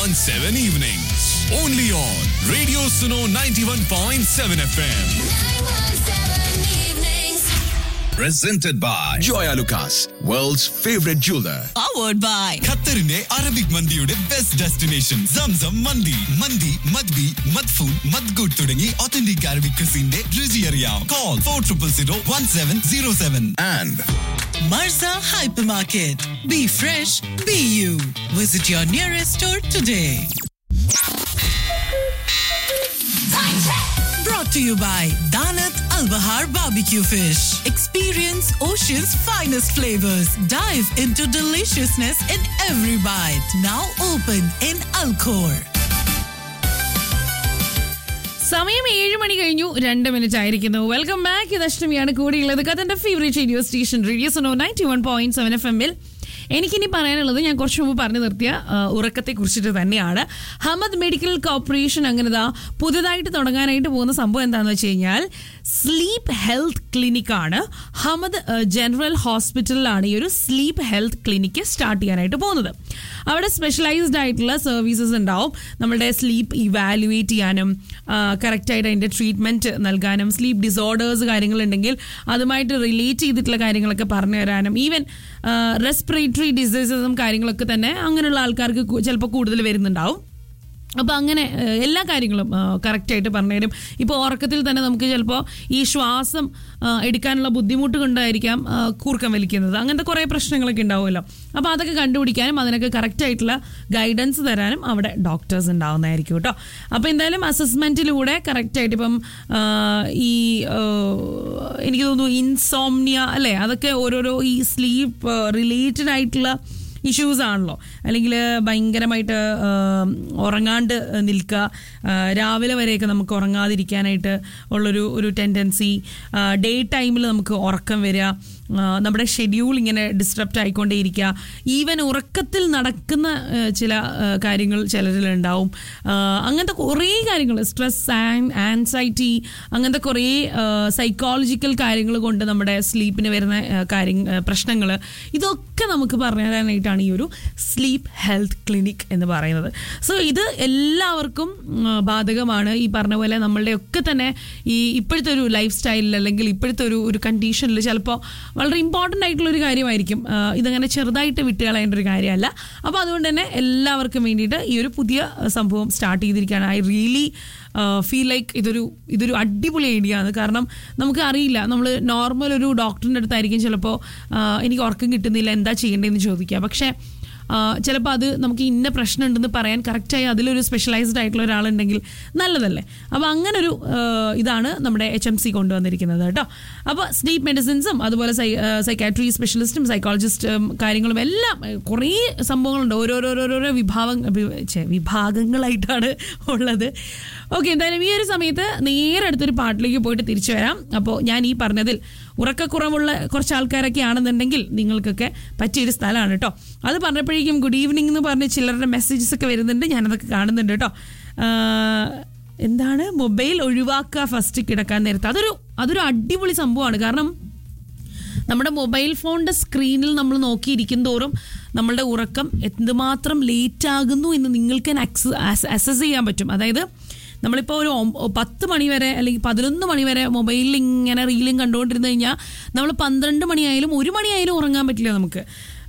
91.7 evenings. Only on Radio Suno 91.7 FM. Presented by Joya Lucas, world's favorite jeweler. powered by ഖത്തറിന്റെ Arabic മന്തിയുടെ best destination Zamzam മന്തി മന്തി മദ്ബി മദ്ഫൂൻ മദ്ഗൂട്ട് തുടങ്ങി ഒത്തന്റിക് അറബിക് ക്രിസിന്റെ രുചി അറിയാം call four triple zero one seven zero seven And Marza Hypermarket. Be fresh, be you. Visit your nearest store today. Brought to you by Danat Al Bahar Barbecue Fish. Experience Ocean's finest flavors. Dive into deliciousness in every bite. Now open in Alcor. സമയം ഏഴ് മണി കഴിഞ്ഞു രണ്ട് minute ആയിരിക്കുന്നു welcome back ഇത് അഷ്ടമിയാണ് കൂടിയുള്ളത് കഥന്റെ favourite radio station radio Suno ninety one point seven F എമ്മിൽ എനിക്കിനി പറയാനുള്ളത് ഞാൻ കുറച്ച് മുമ്പ് പറഞ്ഞു നിർത്തിയ ആ, ഉറക്കത്തെ കുറിച്ചിട്ട് തന്നെയാണ് ഹമദ് മെഡിക്കൽ കോർപ്പറേഷൻ അങ്ങനെ ദാ പുതുതായിട്ട് തുടങ്ങാനായിട്ട് പോകുന്ന സംഭവം എന്താണെന്ന് വെച്ച് കഴിഞ്ഞാൽ സ്ലീപ്പ് ഹെൽത്ത് ക്ലിനിക്കാണ് ഹമദ് ആ, ജനറൽ ഹോസ്പിറ്റലിലാണ് ഈ ഒരു സ്ലീപ്പ് ഹെൽത്ത് ക്ലിനിക്ക് സ്റ്റാർട്ട് ചെയ്യാനായിട്ട് പോകുന്നത് അവിടെ സ്പെഷ്യലൈസ്ഡ് ആയിട്ടുള്ള സർവീസസ് ഉണ്ടാവും നമ്മുടെ സ്ലീപ്പ് ഇവാലുവേറ്റ് ചെയ്യാനും കറക്റ്റായിട്ട് അതിൻ്റെ ട്രീറ്റ്മെൻറ്റ് നൽകാനും സ്ലീപ്പ് ഡിസോർഡേഴ്സ് കാര്യങ്ങളുണ്ടെങ്കിൽ അതുമായിട്ട് റിലേറ്റ് ചെയ്തിട്ടുള്ള കാര്യങ്ങളൊക്കെ പറഞ്ഞു തരാനും ഈവൻ റെസ്പിറേറ്ററി ഡിസീസസും കാര്യങ്ങളൊക്കെ തന്നെ അങ്ങനെയുള്ള ആൾക്കാർക്ക് കു- ചിലപ്പോൾ കൂടുതൽ വരുന്നുണ്ടാവും അപ്പോൾ അങ്ങനെ ഏഹ്, എല്ലാ കാര്യങ്ങളും കറക്റ്റായിട്ട് പറഞ്ഞുതരും ഇപ്പോൾ ഉറക്കത്തിൽ തന്നെ നമുക്ക് ചിലപ്പോൾ ഈ ശ്വാസം ആ, എടുക്കാനുള്ള ബുദ്ധിമുട്ട് കൊണ്ടായിരിക്കാം ആ, കൂർക്കം വലിക്കുന്നത് അങ്ങനത്തെ കുറേ പ്രശ്നങ്ങളൊക്കെ ഉണ്ടാവുമല്ലോ അപ്പോൾ അതൊക്കെ കണ്ടുപിടിക്കാനും അതിനൊക്കെ കറക്റ്റായിട്ടുള്ള ഗൈഡൻസ് തരാനും അവിടെ ഡോക്ടേഴ്സ് ഉണ്ടാവുന്നതായിരിക്കും കേട്ടോ അപ്പോൾ എന്തായാലും അസസ്മെൻറ്റിലൂടെ കറക്റ്റായിട്ട് ഇപ്പം ആ, ഈ ആ, എനിക്ക് തോന്നുന്നു ഇൻസോംനിയ അല്ലേ അതൊക്കെ ഓരോരോ ഈ സ്ലീപ്പ് റിലേറ്റഡ് ആയിട്ടുള്ള ഇഷ്യൂസ് ആണല്ലോ അല്ലെങ്കിൽ ഭയങ്കരമായിട്ട് ആ, ഉറങ്ങാണ്ട് നിൽക്കുക ആ, രാവിലെ വരെയൊക്കെ നമുക്ക് ഉറങ്ങാതിരിക്കാനായിട്ട് ഉള്ളൊരു ഒരു ടെൻഡൻസി ഡേ ടൈമിൽ നമുക്ക് ഉറക്കം വരിക ആ, നമ്മുടെ ഷെഡ്യൂൾ ഇങ്ങനെ ഡിസ്റ്റർബ്റ്റ് ആയിക്കൊണ്ടേയിരിക്കുക ഈവൻ ഉറക്കത്തിൽ നടക്കുന്ന ആ, ചില ആ, കാര്യങ്ങൾ ചിലരിലുണ്ടാവും ആ, അങ്ങനത്തെ കുറേ കാര്യങ്ങൾ സ്ട്രെസ് ആൻസൈറ്റി അങ്ങനത്തെ കുറേ സൈക്കോളജിക്കൽ കാര്യങ്ങൾ കൊണ്ട് നമ്മുടെ സ്ലീപ്പിന് വരുന്ന കാര്യ പ്രശ്നങ്ങൾ ഇതൊക്കെ നമുക്ക് പറഞ്ഞു തരാനായിട്ടാണ് ഈ ഒരു സ്ലീപ്പ് ഹെൽത്ത് ക്ലിനിക് എന്ന് പറയുന്നത് സോ ഇത് എല്ലാവർക്കും ഉം, ബാധകമാണ് ഈ പറഞ്ഞ പോലെ നമ്മളുടെ ഒക്കെ തന്നെ ഈ ഇപ്പോഴത്തെ ഒരു ലൈഫ് സ്റ്റൈലിൽ അല്ലെങ്കിൽ ഇപ്പോഴത്തെ ഒരു ഒരു കണ്ടീഷനിൽ ചിലപ്പോൾ വളരെ ഇമ്പോർട്ടൻ്റ് ആയിട്ടുള്ള ഒരു കാര്യമായിരിക്കും ആ, ഇതങ്ങനെ ചെറുതായിട്ട് വിട്ടുകളയേണ്ട ഒരു കാര്യമല്ല അപ്പോൾ അതുകൊണ്ട് തന്നെ എല്ലാവർക്കും വേണ്ടിയിട്ട് ഈ ഒരു പുതിയ സംഭവം സ്റ്റാർട്ട് ചെയ്തിരിക്കുകയാണ് ഐ റിയലി ഫീൽ ലൈക്ക് ഇതൊരു ഇതൊരു അടിപൊളി ഐഡിയ ആണ് കാരണം നമുക്ക് അറിയില്ല നമ്മൾ നോർമൽ ഒരു ഡോക്ടറിൻ്റെ അടുത്തായിരിക്കും ചിലപ്പോൾ എനിക്ക് ഉറക്കം കിട്ടുന്നില്ല എന്താ ചെയ്യേണ്ടതെന്ന് ചോദിക്കുക പക്ഷേ ചിലപ്പോൾ അത് നമുക്ക് ഇന്ന പ്രശ്നം ഉണ്ടെന്ന് പറയാൻ കറക്റ്റായി അതിലൊരു സ്പെഷ്യലൈസ്ഡ് ആയിട്ടുള്ള ഒരാളുണ്ടെങ്കിൽ നല്ലതല്ലേ അപ്പോൾ അങ്ങനൊരു ആ, ഇതാണ് നമ്മുടെ എച്ച് എം സി കൊണ്ടുവന്നിരിക്കുന്നത് കേട്ടോ അപ്പോൾ സ്ലീപ്പ് മെഡിസിൻസും അതുപോലെ സൈ സൈക്കാട്രി സ്പെഷ്യലിസ്റ്റും സൈക്കോളജിസ്റ്റും കാര്യങ്ങളും എല്ലാം ഏ, കുറേ സംഭവങ്ങളുണ്ട് ഓരോരോരോരോ വിഭാഗം വി- ഛെ, വിഭാഗങ്ങളായിട്ടാണ് ഉള്ളത് ഓക്കെ എന്തായാലും ഈ ഒരു സമയത്ത് നേരെ അടുത്തൊരു പാട്ടിലേക്ക് പോയിട്ട് തിരിച്ചു വരാം അപ്പോൾ ഞാൻ ഈ പറഞ്ഞതിൽ ഉറക്കക്കുറവുള്ള കുറച്ച് ആൾക്കാരൊക്കെ ആണെന്നുണ്ടെങ്കിൽ നിങ്ങൾക്കൊക്കെ പറ്റിയൊരു സ്ഥലമാണ് കേട്ടോ അത് പറഞ്ഞപ്പോഴേക്കും ഗുഡ് ഈവനിങ് എന്ന് പറഞ്ഞ് ചിലരുടെ മെസ്സേജസ് ഒക്കെ വരുന്നുണ്ട് ഞാനതൊക്കെ കാണുന്നുണ്ട് കേട്ടോ ആഹ്, എന്താണ് മൊബൈൽ ഒഴിവാക്കുക ഫസ്റ്റ് കിടക്കാൻ നേരത്ത് അതൊരു അതൊരു അടിപൊളി സംഭവമാണ് കാരണം നമ്മുടെ മൊബൈൽ ഫോണിന്റെ സ്ക്രീനിൽ നമ്മൾ നോക്കിയിരിക്കും തോറും നമ്മളുടെ ഉറക്കം എന്തുമാത്രം ലേറ്റ് ആകുന്നു എന്ന് നിങ്ങൾക്ക് അസസ് ചെയ്യാൻ പറ്റും അതായത് നമ്മളിപ്പോൾ ഒരു ഒമ്പ- പത്ത് മണി വരെ അല്ലെങ്കിൽ പതിനൊന്ന് മണി വരെ മൊബൈലിൽ ഇങ്ങനെ റീലും കണ്ടുകൊണ്ടിരുന്ന് കഴിഞ്ഞാൽ നമ്മൾ പന്ത്രണ്ട് മണിയായാലും ഒരു മണിയായാലും ഉറങ്ങാൻ പറ്റില്ല നമുക്ക്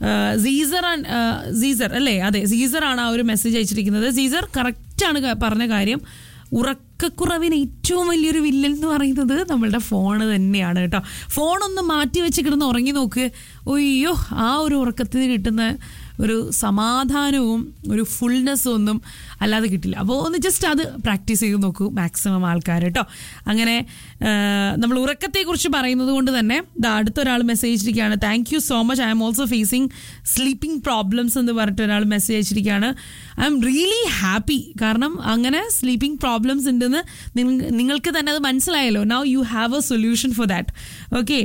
സീസർ സീസർ അല്ലേ അതെ സീസറാണ് ആ ഒരു മെസ്സേജ് അയച്ചിരിക്കുന്നത് സീസർ കറക്റ്റാണ് പറഞ്ഞ കാര്യം ഉറക്കക്കുറവിന് ഏറ്റവും വലിയൊരു വില്ലൻ എന്ന് പറയുന്നത് നമ്മളുടെ ഫോണ് തന്നെയാണ് കേട്ടോ ഫോണൊന്ന് മാറ്റി വെച്ച് കിടന്ന് ഉറങ്ങി നോക്ക് ഒയ്യോ ആ ഒരു ഉറക്കത്തിന് കിട്ടുന്ന ഒരു സമാധാനവും ഒരു ഫുൾനെസ്സും ഒന്നും അല്ലാതെ കിട്ടില്ല അപ്പോൾ ഒന്ന് ജസ്റ്റ് അത് പ്രാക്ടീസ് ചെയ്ത് നോക്കൂ മാക്സിമം ആൾക്കാർ കേട്ടോ അങ്ങനെ ആ, നമ്മൾ ഉറക്കത്തെക്കുറിച്ച് പറയുന്നത് കൊണ്ട് തന്നെ ദാ അടുത്തൊരാൾ മെസ്സേജ് അയച്ചിരിക്കുകയാണ് thank you so much I'm also facing sleeping problems എന്ന് പറഞ്ഞിട്ട് ഒരാൾ മെസ്സേജ് അയച്ചിരിക്കുകയാണ് ഐ എം റിയലി ഹാപ്പി കാരണം അങ്ങനെ സ്ലീപ്പിംഗ് പ്രോബ്ലംസ് ഉണ്ടെന്ന് നിങ്ങ- നിങ്ങൾക്ക് തന്നെ അത് മനസ്സിലായല്ലോ now you have a solution for that okay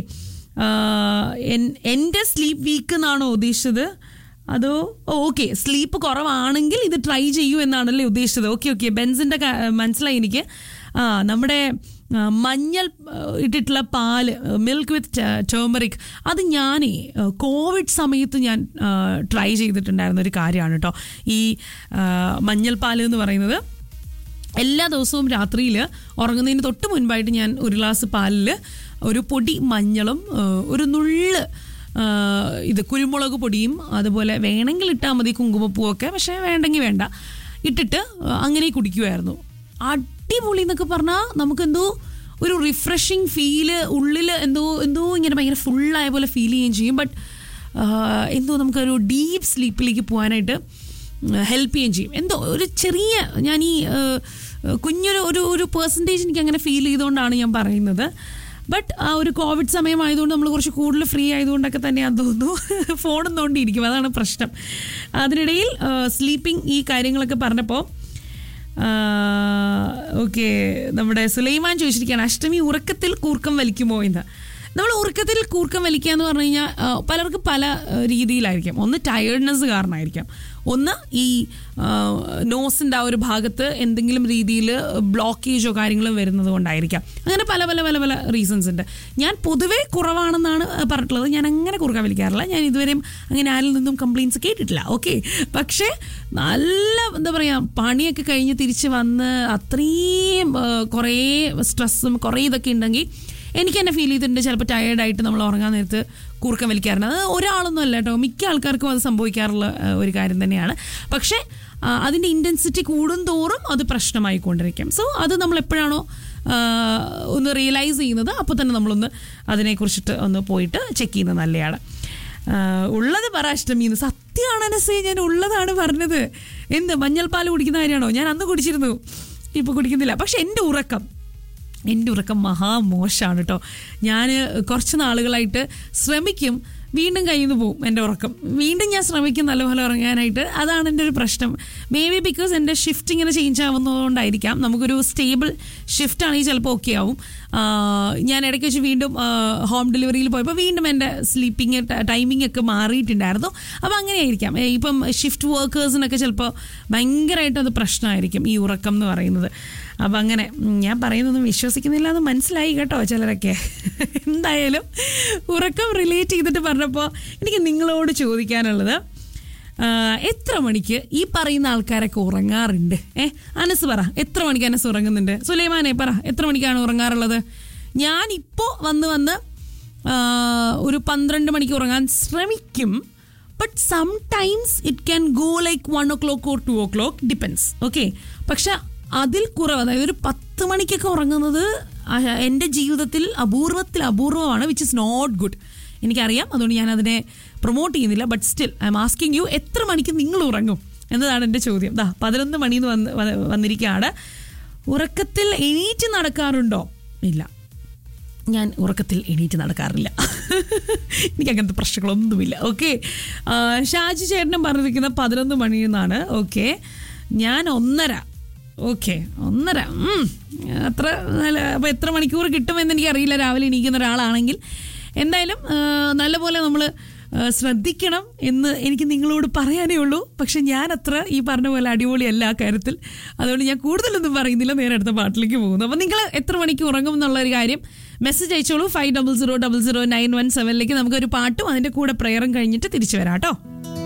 എൻ്റെ സ്ലീപ്പ് വീക്ക് എന്നാണോ ഉദ്ദേശിച്ചത് അതോ ഓക്കെ സ്ലീപ്പ് കുറവാണെങ്കിൽ ഇത് ട്രൈ ചെയ്യൂ എന്നാണല്ലേ ഉദ്ദേശിച്ചത് ഓക്കെ ഓക്കെ ബെൻസിൻ്റെ മനസ്സിലായി എനിക്ക് ആ നമ്മുടെ ആ, മഞ്ഞൾ ആ, ഇട്ടിട്ടുള്ള പാല് മിൽക്ക് വിത്ത് ടേമറിക് അത് ഞാനേ ആ, കോവിഡ് സമയത്ത് ഞാൻ ട്രൈ ചെയ്തിട്ടുണ്ടായിരുന്ന ഒരു കാര്യമാണ് കേട്ടോ ഈ ആ, മഞ്ഞൾ പാല് എന്ന് പറയുന്നത് എല്ലാ ദിവസവും രാത്രിയിൽ ഉറങ്ങുന്നതിന് തൊട്ട് മുൻപായിട്ട് ഞാൻ ഒരു ഗ്ലാസ് പാലിൽ ഒരു പൊടി മഞ്ഞളും ആ, ഒരു നുള്ള് ആ, ഇത് കുരുമുളക് പൊടിയും അതുപോലെ വേണമെങ്കിൽ ഇട്ടാൽ മതി കുങ്കുമപ്പൂവൊക്കെ പക്ഷേ വേണ്ടെങ്കിൽ വേണ്ട ഇട്ടിട്ട് അങ്ങനെ കുടിക്കുമായിരുന്നു അടിപൊളി എന്നൊക്കെ പറഞ്ഞാൽ നമുക്കെന്തോ ഒരു റിഫ്രഷിങ് ഫീല് ഉള്ളിൽ എന്തോ എന്തോ ഇങ്ങനെ ഭയങ്കര ഫുള്ളായ പോലെ ഫീൽ ചെയ്യുകയും ചെയ്യും ബട്ട് എന്തോ നമുക്കൊരു ഡീപ്പ് സ്ലീപ്പിലേക്ക് പോകാനായിട്ട് ഹെൽപ്പ് ചെയ്യുകയും ചെയ്യും എന്തോ ഒരു ചെറിയ ഞാൻ ഈ ആ, കുഞ്ഞൊരു ഒരു ഒരു പേഴ്സൻറ്റേജ് എനിക്ക് അങ്ങനെ ഫീൽ ചെയ്തുകൊണ്ടാണ് ഞാൻ പറയുന്നത് ബട്ട് ആ ഒരു കോവിഡ് സമയമായതുകൊണ്ട് നമ്മൾ കുറച്ച് കൂടുതൽ ഫ്രീ ആയതുകൊണ്ടൊക്കെ തന്നെയാണെന്ന് തോന്നുന്നു ഫോണും തോണ്ടിയിരിക്കും അതാണ് പ്രശ്നം അതിനിടയിൽ സ്ലീപ്പിംഗ് ഈ കാര്യങ്ങളൊക്കെ പറഞ്ഞപ്പോൾ ഓക്കെ നമ്മുടെ സുലൈമാൻ ചോദിച്ചിരിക്കുകയാണ് അഷ്ടമി ഉറക്കത്തിൽ കൂർക്കം വലിക്കുമോ എന്ന് നമ്മൾ ഉറക്കത്തിൽ കൂർക്കം വലിക്കുക എന്ന് പറഞ്ഞു കഴിഞ്ഞാൽ ആ, പലർക്കും പല ആ, രീതിയിലായിരിക്കും ഒന്ന് ടയേർഡ്നെസ് കാരണമായിരിക്കാം ഒന്ന് ഈ നോസിൻ്റെ ആ ഒരു ഭാഗത്ത് എന്തെങ്കിലും രീതിയിൽ ബ്ലോക്കേജോ കാര്യങ്ങളോ വരുന്നത് കൊണ്ടായിരിക്കാം അങ്ങനെ പല പല പല പല റീസൺസ് ഉണ്ട് ഞാൻ പൊതുവേ കുറവാണെന്നാണ് പറഞ്ഞിട്ടുള്ളത് ഞാൻ അങ്ങനെ കുറുക്കാൻ വലിക്കാറില്ല ഞാൻ ഇതുവരെയും അങ്ങനെ ആരിൽ നിന്നും കംപ്ലയിൻസ് കേട്ടിട്ടില്ല ഓക്കെ പക്ഷേ നല്ല എന്താ പറയുക പണിയൊക്കെ കഴിഞ്ഞ് തിരിച്ച് വന്ന് അത്രയും ആ, കുറേ സ്ട്രെസ്സും കുറേ ഇതൊക്കെ ഉണ്ടെങ്കിൽ എനിക്ക് തന്നെ ഫീൽ ചെയ്തിട്ടുണ്ട് ചിലപ്പോൾ ടയേർഡായിട്ട് നമ്മൾ ഉറങ്ങാൻ നേരത്ത് കൂർക്കം വലിക്കാറുണ്ട് അത് ഒരാളൊന്നും അല്ല കേട്ടോ മിക്ക ആൾക്കാർക്കും അത് സംഭവിക്കാറുള്ള ആ, ഒരു കാര്യം തന്നെയാണ് പക്ഷേ ആ, അതിൻ്റെ ഇൻറ്റൻസിറ്റി കൂടുന്തോറും അത് പ്രശ്നമായിക്കൊണ്ടിരിക്കും സോ അത് നമ്മൾ എപ്പോഴാണോ ആ, ഒന്ന് റിയലൈസ് ചെയ്യുന്നത് അപ്പോൾ തന്നെ നമ്മളൊന്ന് അതിനെക്കുറിച്ചിട്ട് ഒന്ന് പോയിട്ട് ചെക്ക് ചെയ്യുന്നത് നല്ലതാണ് ആ, ഉള്ളത് പറ അഷ്ടമിന്ന് സത്യമാണ് അനസേ ഞാൻ ഉള്ളതാണ് പറഞ്ഞത് എന്ത് മഞ്ഞൾപ്പാൽ കുടിക്കുന്ന കാര്യമാണോ ഞാൻ അന്ന് കുടിച്ചിരുന്നു ഇപ്പോൾ കുടിക്കുന്നില്ല പക്ഷെ എൻ്റെ ഉറക്കം എൻ്റെ ഉറക്കം മഹാമോശമാണ് കേട്ടോ ഞാൻ കുറച്ച് നാളുകളായിട്ട് ശ്രമിക്കും വീണ്ടും കയ്യിൽ നിന്ന് പോകും എൻ്റെ ഉറക്കം വീണ്ടും ഞാൻ ശ്രമിക്കും നല്ലപോലെ ഉറങ്ങാനായിട്ട് അതാണ് എൻ്റെ ഒരു പ്രശ്നം മേ ബി ബിക്കോസ് എൻ്റെ ഷിഫ്റ്റ് ഇങ്ങനെ ചേഞ്ച് ആവുന്നതുകൊണ്ടായിരിക്കാം നമുക്കൊരു സ്റ്റേബിൾ ഷിഫ്റ്റ് ആണെങ്കിൽ ചിലപ്പോൾ ഓക്കെ ആവും ആ, ഞാൻ ഇടയ്ക്ക് വെച്ച് വീണ്ടും ഹോം ഡെലിവറിയിൽ പോയപ്പോൾ വീണ്ടും എൻ്റെ സ്ലീപ്പിംഗ് ടൈമിംഗ് ഒക്കെ മാറിയിട്ടുണ്ടായിരുന്നു അപ്പോൾ അങ്ങനെയായിരിക്കാം ഏ, ഇപ്പം ഷിഫ്റ്റ് വർക്കേഴ്സിനൊക്കെ ചിലപ്പോൾ ഭയങ്കരമായിട്ട് അത് പ്രശ്നമായിരിക്കും ഈ ഉറക്കം എന്ന് പറയുന്നത് അപ്പം അങ്ങനെ ഉം, ഞാൻ പറയുന്നതൊന്നും വിശ്വസിക്കുന്നില്ല എന്ന് മനസ്സിലായി കേട്ടോ ചിലരൊക്കെ എന്തായാലും ഉറക്കം റിലേറ്റ് ചെയ്തിട്ട് പറഞ്ഞപ്പോൾ എനിക്ക് നിങ്ങളോട് ചോദിക്കാനുള്ളത് ആ, എത്ര മണിക്ക് ഈ പറയുന്ന ആൾക്കാരൊക്കെ ഉറങ്ങാറുണ്ട് ഏ അനസ് പറ എത്ര മണിക്ക് അനസ് ഉറങ്ങുന്നുണ്ട് സുലൈമാനെ പറ എത്ര മണിക്കാണ് ഉറങ്ങാറുള്ളത് ഞാനിപ്പോൾ വന്ന് വന്ന് ആ, ഒരു പന്ത്രണ്ട് മണിക്ക് ഉറങ്ങാൻ ശ്രമിക്കും but sometimes it can go like one o'clock or two o'clock depends okay പക്ഷെ അതിൽ കുറവ് അതായത് ഒരു പത്ത് മണിക്കൊക്കെ ഉറങ്ങുന്നത് ആ, എൻ്റെ ജീവിതത്തിൽ അപൂർവത്തിൽ അപൂർവമാണ് വിച്ച് ഇസ് നോട്ട് ഗുഡ് എനിക്കറിയാം അതുകൊണ്ട് ഞാൻ അതിനെ പ്രൊമോട്ട് ചെയ്യുന്നില്ല but still I'm asking you എത്ര മണിക്ക് നിങ്ങൾ ഉറങ്ങും എന്നതാണ് എൻ്റെ ചോദ്യം ദാ പതിനൊന്ന് മണിന്ന് വന്ന് വന്ന് വന്നിരിക്കുകയാണ് ഉറക്കത്തിൽ എണീറ്റ് നടക്കാറുണ്ടോ ഇല്ല ഞാൻ ഉറക്കത്തിൽ എണീറ്റ് നടക്കാറില്ല എനിക്ക് അങ്ങനത്തെ പ്രശ്നങ്ങളൊന്നുമില്ല ഓക്കെ ഷാജി ചേട്ടനും പറഞ്ഞിരിക്കുന്ന പതിനൊന്ന് മണിയിൽ നിന്നാണ് ഓക്കെ ഞാൻ ഒന്നര ഓക്കെ ഒന്നര ഉം. അത്ര നല്ല അപ്പോൾ എത്ര മണിക്കൂർ കിട്ടുമെന്ന് എനിക്കറിയില്ല രാവിലെ എണീക്കുന്ന ഒരാളാണെങ്കിൽ എന്തായാലും ആ, നല്ലപോലെ നമ്മൾ ശ്രദ്ധിക്കണം എന്ന് എനിക്ക് നിങ്ങളോട് പറയാനേ ഉള്ളൂ പക്ഷെ ഞാൻ അത്ര ഈ പറഞ്ഞ പോലെ അടിപൊളിയല്ല ആ കാര്യത്തിൽ അതുകൊണ്ട് ഞാൻ കൂടുതലൊന്നും പറയുന്നില്ല നേരെ അടുത്ത പാട്ടിലേക്ക് പോകുന്നു അപ്പോൾ നിങ്ങൾ എത്ര മണിക്ക് ഉറങ്ങും എന്നുള്ള ഒരു കാര്യം മെസ്സേജ് അയച്ചോളൂ five double zero double zero nine one സെവനിലേക്ക് നമുക്കൊരു പാട്ടും അതിൻ്റെ കൂടെ പ്രെയറും കഴിഞ്ഞിട്ട് തിരിച്ചു വരാം കേട്ടോ